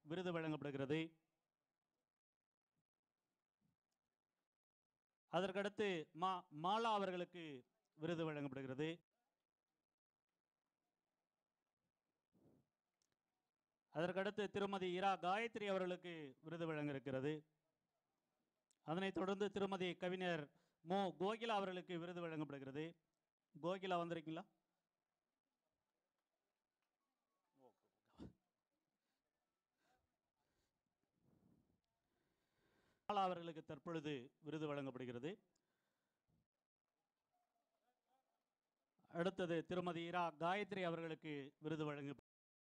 விருது வழங்கப்படுகிறது அதற்கடுத்து மா மாலா அவர்களுக்கு விருது வழங்கப்படுகிறது அதற்கடுத்து திருமதி இரா காயத்ரி அவர்களுக்கு விருது வழங்க இருக்கிறது அதனைத் தொடர்ந்து திருமதி கவிஞர் மோ கோகிலா அவர்களுக்கு விருது வழங்கப்படுகிறது கோகிலா வந்திருக்கீங்களா மாலா அவர்களுக்கு தற்பொழுது விருது வழங்கப்படுகிறது அடுத்தது திருமதி இரா காயத்ரி அவர்களுக்கு விருது வழங்க